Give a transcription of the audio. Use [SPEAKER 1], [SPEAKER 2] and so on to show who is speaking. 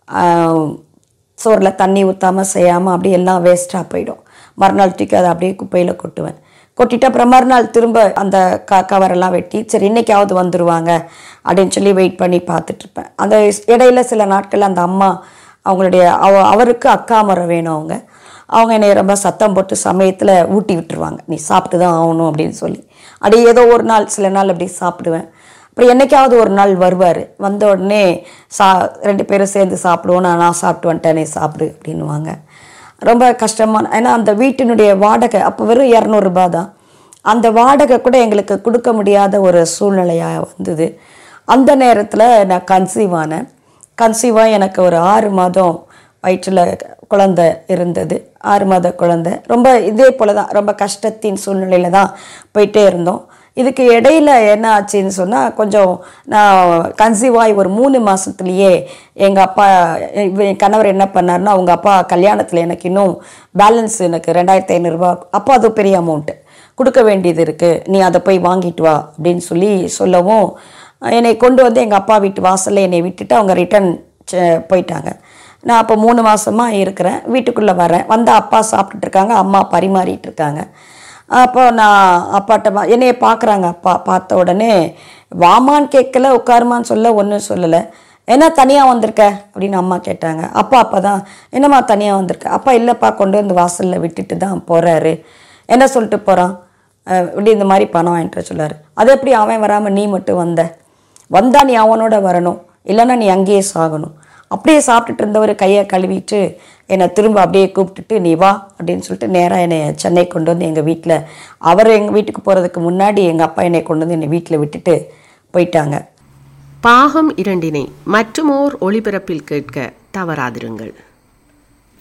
[SPEAKER 1] சோறில் தண்ணி ஊற்றாமல் செய்யாமல் அப்படியே எல்லாம் வேஸ்ட்டாக போயிடும் மறுநாள் தூக்கி அதை அப்படியே குப்பையில் கொட்டுவேன் கொட்டிட்டு அப்புறம் மறுநாள் திரும்ப அந்த க கவரெல்லாம் வெட்டி சரி இன்னைக்காவது வந்துடுவாங்க அப்படின்னு சொல்லி வெயிட் பண்ணி பார்த்துட்ருப்பேன் அந்த இடையில சில நாட்கள் அந்த அம்மா அவங்களுடைய அவ அவருக்கு அக்கா மரம் வேணும் அவங்க அவங்க என்னை ரொம்ப சத்தம் போட்டு சமயத்தில் ஊட்டி விட்டுருவாங்க நீ சாப்பிட்டு தான் ஆகணும் அப்படின்னு சொல்லி அப்படி ஏதோ ஒரு நாள் சில நாள் அப்படி சாப்பிடுவேன் அப்புறம் என்னைக்காவது ஒரு நாள் வருவார் வந்த உடனே சா ரெண்டு பேரும் சேர்ந்து சாப்பிடுவோம் நான் நான் சாப்பிட்டு வந்துட்டேன் நீ சாப்பிடு அப்படின்னுவாங்க ரொம்ப கஷ்டமான ஏன்னா அந்த வீட்டினுடைய வாடகை அப்போ வெறும் இரநூறுபா தான் அந்த வாடகை கூட எங்களுக்கு கொடுக்க முடியாத ஒரு சூழ்நிலையாக வந்தது அந்த நேரத்தில் நான் கன்சீவ் ஆனேன் கன்சீவாக எனக்கு ஒரு ஆறு மாதம் வயிற்றில் குழந்தை இருந்தது ஆறு மாத குழந்தை ரொம்ப இதே போல் தான் ரொம்ப கஷ்டத்தின் சூழ்நிலையில் தான் போயிட்டே இருந்தோம் இதுக்கு இடையில என்ன ஆச்சுன்னு சொன்னால் கொஞ்சம் நான் கன்சீவ் ஆகி ஒரு மூணு மாதத்துலேயே எங்கள் அப்பா இவ- என் கணவர் என்ன பண்ணாருன்னா அவங்க அப்பா கல்யாணத்தில் எனக்கு இன்னும் பேலன்ஸ் எனக்கு ரெண்டாயிரத்தி ஐநூறுரூபா அப்போ அது பெரிய அமௌண்ட்டு கொடுக்க வேண்டியது இருக்குது நீ அதை போய் வாங்கிட்டு வா அப்படின்னு சொல்லி சொல்லவும் என்னை கொண்டு வந்து எங்கள் அப்பா வீட்டு வாசல்ல என்னை விட்டுட்டு அவங்க ரிட்டர்ன் போயிட்டாங்க நான் அப்போ மூணு மாசமா இருக்கிறேன் வீட்டுக்குள்ளே வரேன் வந்து அப்பா சாப்பிட்டுட்டு இருக்காங்க அம்மா பரிமாறிட்டு இருக்காங்க அப்போ நான் அப்பாட்ட வா- என்னைய பார்க்குறாங்க அப்பா பார்த்த உடனே வாமான்னு கேட்கல உட்காருமான்னு சொல்ல ஒன்றும் சொல்லலை என்ன தனியாக வந்திருக்க அப்படின்னு அம்மா கேட்டாங்க அப்பா அப்போ தான் என்னம்மா தனியாக வந்திருக்க அப்பா இல்லைப்பா கொண்டு வந்து வாசலில் விட்டுட்டு தான் போகிறாரு என்ன சொல்லிட்டு போகிறான் இப்படி இந்த மாதிரி பணம் வாங்கிட்டு வர சொல்லாரு அது எப்படி அவன் வராமல் நீ மட்டும் வந்த வந்தா நீ அவனோட வரணும் இல்லைன்னா நீ அங்கேயே சாகணும் அப்படியே சாப்பிட்டுட்டு இருந்தவர் கையை கழுவிட்டு என்னை திரும்ப அப்படியே கூப்பிட்டுட்டு நீ வா அப்படின்னு சொல்லிட்டு நேராக என்னை சென்னை கொண்டு வந்து எங்கள் வீட்டில் அவர் எங்கள் வீட்டுக்கு போகிறதுக்கு முன்னாடி எங்கள் அப்பா என்னை கொண்டு வந்து என்னை வீட்டில் விட்டுட்டு போயிட்டாங்க
[SPEAKER 2] பாகம் இரண்டினை மற்றுமோர் ஒளிபரப்பில் கேட்க தவறாதிருங்கள்